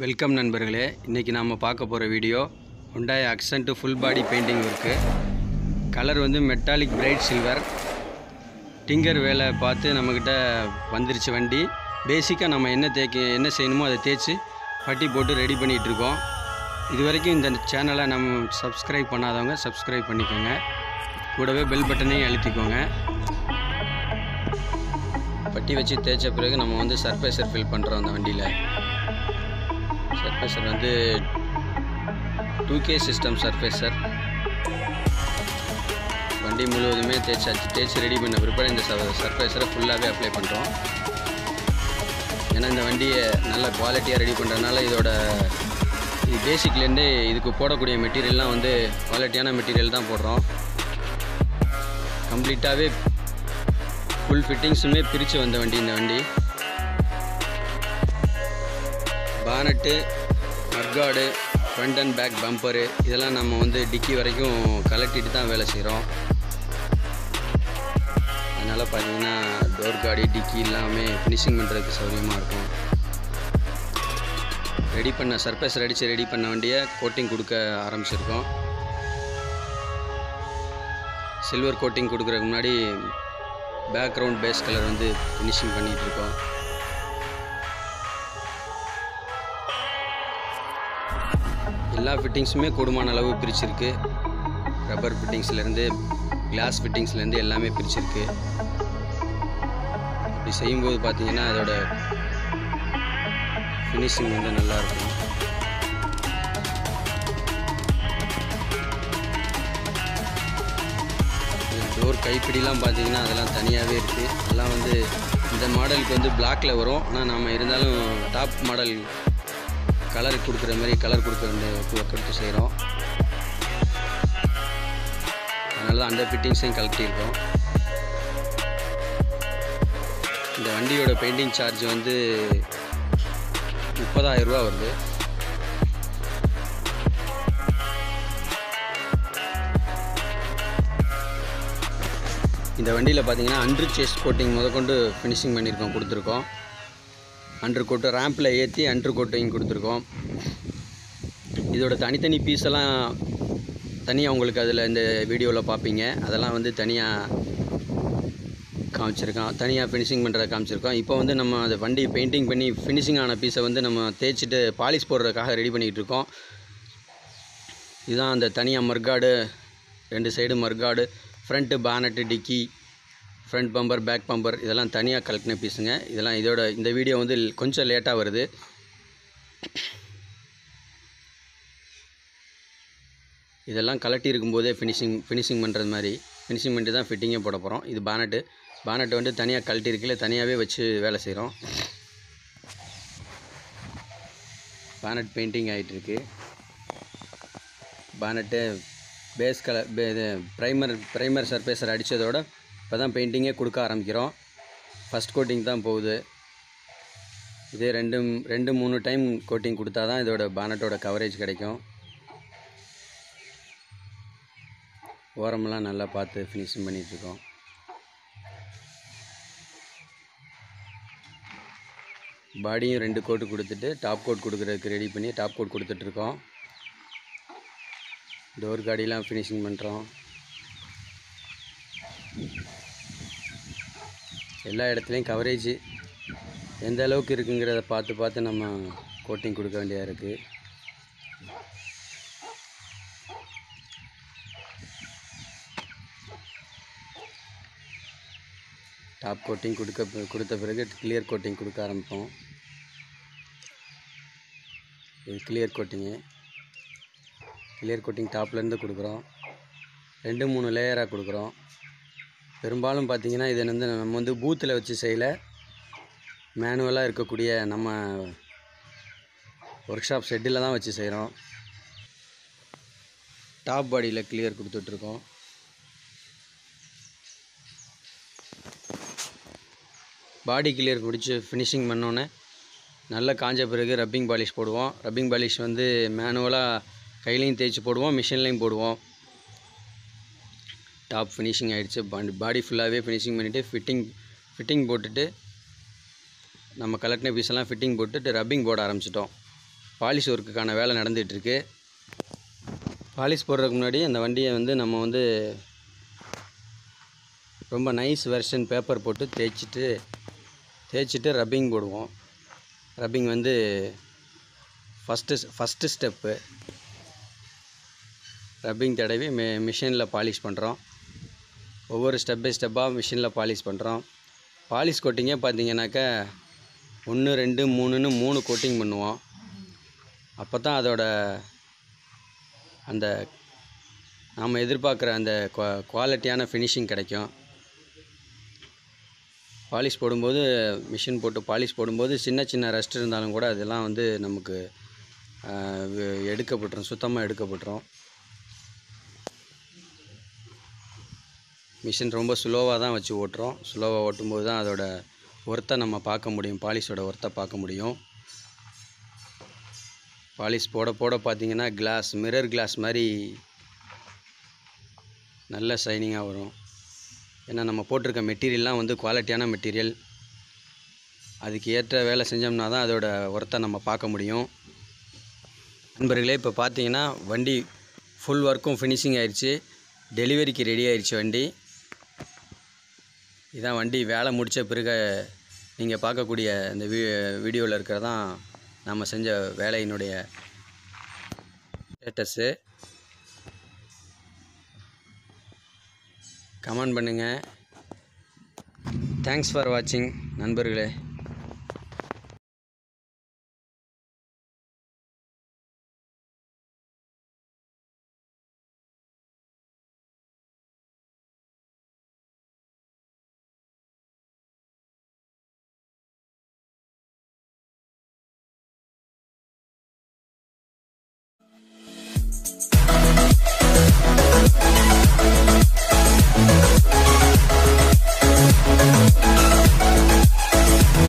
welcome நண்பர்களே இன்றைக்கி நாம் பார்க்க போகிற video Hyundai Accent full body painting work colour வந்து மெட்டாலிக் பிரைட் சில்வர் டிங்கர் வேலை பார்த்து நம்மக்கிட்ட வந்துருச்சு வண்டி பேசிக்காக நம்ம என்ன தேய்க்க என்ன செய்யணுமோ அதை தேய்ச்சி பட்டி போட்டு ரெடி பண்ணிகிட்டு இருக்கோம் இது வரைக்கும் இந்த சேனலை நம்ம சப்ஸ்கிரைப் பண்ணாதவங்க சப்ஸ்கிரைப் பண்ணிக்கோங்க கூடவே பெல் பட்டனையும் அழுத்திக்கோங்க பட்டி வச்சு தேய்ச்ச பிறகு நம்ம வந்து சர்ஃபேசர் ஃபில் பண்ணுறோம் அந்த வண்டியில் சர்ஃபேசர் வந்து டூ கே சிஸ்டம் சர்ஃபேசர் வண்டி முழுவதுமே தேய்ச்சாச்சு தேய்ச்சி ரெடி பண்ண பிற்பாடு இந்த சர்ஃபேசரை ஃபுல்லாகவே அப்ளை பண்ணுறோம் ஏன்னா இந்த வண்டியை நல்ல குவாலிட்டியாக ரெடி பண்ணுறதுனால இதோட இது பேசிக்லேருந்தே இதுக்கு போடக்கூடிய மெட்டீரியல்லாம் வந்து குவாலிட்டியான மெட்டீரியல் தான் போடுறோம் கம்ப்ளீட்டாகவே ஃபுல் ஃபிட்டிங்ஸுமே பிரித்து வந்த வண்டி இந்த வண்டி bonnet mudguard front and back bumper இதெல்லாம் நம்ம வந்து டிக்கி வரைக்கும் கலட்டிட்டு தான் வேலை செய்கிறோம் அதனால் பார்த்தீங்கன்னா டோர் காடி டிக்கி எல்லாமே ஃபினிஷிங் பண்ணுறதுக்கு சௌகரியமாக இருக்கும் ரெடி பண்ண சர்ஃபேஸ் அடித்து ரெடி பண்ண வண்டியை கோட்டிங் கொடுக்க ஆரம்பிச்சிருக்கோம் சில்வர் கோட்டிங் கொடுக்குறதுக்கு முன்னாடி பேக்ரவுண்ட் பேஸ் கலர் வந்து ஃபினிஷிங் பண்ணிகிட்டு இருக்கோம் எல்லா ஃபிட்டிங்ஸுமே கூடுமான அளவு பிரிச்சிருக்கு ரப்பர் ஃபிட்டிங்ஸ்லேருந்து கிளாஸ் ஃபிட்டிங்ஸ்லேருந்து எல்லாமே பிரிச்சிருக்கு அப்படி செய்யும்போது பார்த்தீங்கன்னா அதோட ஃபினிஷிங் வந்து நல்லாயிருக்கும் டோர் கைப்பிடிலாம் பார்த்தீங்கன்னா அதெல்லாம் தனியாகவே இருக்குது அதெல்லாம் வந்து இந்த மாடலுக்கு வந்து பிளாக்ல வரும் ஆனால் நம்ம இருந்தாலும் டாப் மாடல் கலர் கொடுக்குற மாதிரி கலர் கொடுக்க வேண்டிய கொடுத்து செய்கிறோம் அதனால தான் அந்த ஃபிட்டிங்ஸையும் கலட்டியிருக்கோம் இந்த வண்டியோட பெயிண்டிங் சார்ஜ் வந்து முப்பதாயிரம் ரூபா வருது இந்த வண்டியில் பார்த்தீங்கன்னா அண்ட்ரு சேஸ் கோட்டிங் முதற்கொண்டு ஃபினிஷிங் பண்ணியிருக்கோம் கொடுத்துருக்கோம் அண்டர் கோட்டு ரேம்பில் ஏற்றி அண்டர் கோட்டிங் கொடுத்துருக்கோம் இதோட தனித்தனி பீஸ் எல்லாம் தனியாக உங்களுக்கு அதில் இந்த வீடியோவில் பார்ப்பீங்க அதெல்லாம் வந்து தனியாக காமிச்சிருக்கோம் தனியாக ஃபினிஷிங் பண்ணுறத காமிச்சிருக்கோம் இப்போ வந்து நம்ம அந்த வண்டி பெயிண்டிங் பண்ணி ஃபினிஷிங் ஆன பீஸை வந்து நம்ம தேய்ச்சிட்டு பாலிஷ் போடுறதுக்காக ரெடி பண்ணிக்கிட்டு இருக்கோம் இதுதான் அந்த தனியாக மர்காடு ரெண்டு side mudguard front bonnet dicky front bumper back bumper இதெல்லாம் தனியாக கலெக்டின பீஸுங்க இதெல்லாம் இதோட இந்த வீடியோ வந்து கொஞ்சம் லேட்டாக வருது இதெல்லாம் கலட்டி இருக்கும்போதே ஃபினிஷிங் ஃபினிஷிங் பண்ணுறது மாதிரி ஃபினிஷிங் பண்ணிட்டு தான் ஃபிட்டிங்கே போட போகிறோம் இது பானட்டு பானட்டு வந்து தனியாக கழட்டி இருக்கல தனியாகவே வச்சு வேலை செய்கிறோம் பானட் பெயிண்டிங் ஆகிட்டுருக்கு பானட்டு பேஸ் கலர் இது ப்ரைமர் ப்ரைமர் சர்ஃபேஸர் அடித்ததோட இப்போ தான் பெயிண்டிங்கே கொடுக்க ஆரம்பிக்கிறோம் ஃபஸ்ட் கோட்டிங் தான் போகுது இதே ரெண்டு ரெண்டு மூணு டைம் கோட்டிங் கொடுத்தா தான் இதோட பானட்டோட கவரேஜ் கிடைக்கும் ஓரமெல்லாம் நல்லா பார்த்து ஃபினிஷிங் பண்ணிகிட்ருக்கோம் பாடியும் ரெண்டு கோட்டு கொடுத்துட்டு டாப் கோட் கொடுக்குறதுக்கு ரெடி பண்ணி டாப் கோட் கொடுத்துட்ருக்கோம் டோர் காடிலாம் ஃபினிஷிங் பண்ணுறோம் எல்லா இடத்துலையும் கவரேஜ் எந்த அளவுக்கு இருக்குங்கிறத பார்த்து பார்த்து நம்ம கோட்டிங் கொடுக்க வேண்டியதாக இருக்குது டாப் கோட்டிங் கொடுக்க கொடுத்த பிறகு கிளியர் கோட்டிங் கொடுக்க ஆரம்பிப்போம் இது கிளியர் கோட்டிங்கு கிளியர் கோட்டிங் டாப்லேருந்து கொடுக்குறோம் ரெண்டு மூணு லேயராக கொடுக்குறோம் பெரும்பாலும் பார்த்திங்கன்னா இதை வந்து நம்ம வந்து பூத்தில் வச்சு செய்யலை மேனுவலாக இருக்கக்கூடிய நம்ம ஒர்க் ஷாப் ஷெட்டில் தான் வச்சு செய்கிறோம் டாப் பாடியில் கிளியர் கொடுத்துட்ருக்கோம் பாடி கிளியர் முடிச்சு ஃபினிஷிங் பண்ணோன்னே நல்லா காஞ்ச பிறகு ரப்பிங் பாலிஷ் போடுவோம் ரப்பிங் பாலிஷ் வந்து மேனுவலாக கையிலையும் தேய்ச்சி போடுவோம் மிஷின்லேயும் போடுவோம் டாப் ஃபினிஷிங் ஆகிடுச்சு பாடி பாடி ஃபுல்லாகவே ஃபினிஷிங் பண்ணிவிட்டு ஃபிட்டிங் ஃபிட்டிங் போட்டுட்டு நம்ம கலெக்டின பீஸ் எல்லாம் ஃபிட்டிங் போட்டுட்டு ரப்பிங் போட ஆரம்பிச்சிட்டோம் பாலிஷ் ஒர்க்குக்கான வேலை நடந்துகிட்ருக்கு பாலிஷ் போடுறதுக்கு முன்னாடி அந்த வண்டியை வந்து நம்ம வந்து ரொம்ப நைஸ் வெர்ஷன் பேப்பர் போட்டு தேய்ச்சிட்டு தேய்ச்சிட்டு ரப்பிங் போடுவோம் ரப்பிங் வந்து ஃபஸ்ட்டு ஃபஸ்ட்டு ஸ்டெப்பு ரப்பிங் தடவி மி மிஷினில் பாலிஷ் பண்ணுறோம் ஒவ்வொரு ஸ்டெப் பை ஸ்டெப்பாக மிஷினில் பாலிஷ் பண்ணுறோம் பாலிஷ் கோட்டிங்கே பார்த்தீங்கன்னாக்கா ஒன்று ரெண்டு மூணுன்னு மூணு கோட்டிங் பண்ணுவோம் அப்போ தான் அதோட அந்த நாம் எதிர்பார்க்குற அந்த குவா குவாலிட்டியான ஃபினிஷிங் கிடைக்கும் பாலிஷ் போடும்போது மிஷின் போட்டு பாலிஷ் போடும்போது சின்ன சின்ன ரெஸ்ட் இருந்தாலும் கூட அதெல்லாம் வந்து நமக்கு ஆஹ், வெ- எடுக்கப்பட்டுரும் சுத்தமாக எடுக்கப்பட்டுரும் மிஷின் ரொம்ப ஸ்லோவாக தான் வச்சு ஓட்டுறோம் ஸ்லோவாக ஓட்டும்போது தான் அதோட ஒர்த்தை நம்ம பார்க்க முடியும் பாலிஷோட ஒர்த்தை பார்க்க முடியும் பாலிஷ் போட போட பார்த்தீங்கன்னா கிளாஸ் மிரர் கிளாஸ் மாதிரி நல்ல ஷைனிங்காக வரும் ஏன்னா நம்ம போட்டிருக்க மெட்டீரியல்லாம் வந்து குவாலிட்டியான மெட்டீரியல் அதுக்கு ஏற்ற வேலை செஞ்சோம்னா தான் அதோட ஒர்த்தை நம்ம பார்க்க முடியும் நண்பர்களே இப்போ பார்த்தீங்கன்னா வண்டி ஃபுல் ஒர்க்கும் ஃபினிஷிங் ஆயிடுச்சு டெலிவரிக்கு ரெடி ஆயிடுச்சு வண்டி இதான் வண்டி வேலை முடித்த பிறகு நீங்கள் பார்க்கக்கூடிய இந்த வீ வீடியோவில் இருக்கிறதான் நம்ம செஞ்ச வேலையினுடைய ஸ்டேட்டஸு கமெண்ட் பண்ணுங்கள் தேங்க்ஸ் ஃபார் வாட்சிங் நண்பர்களே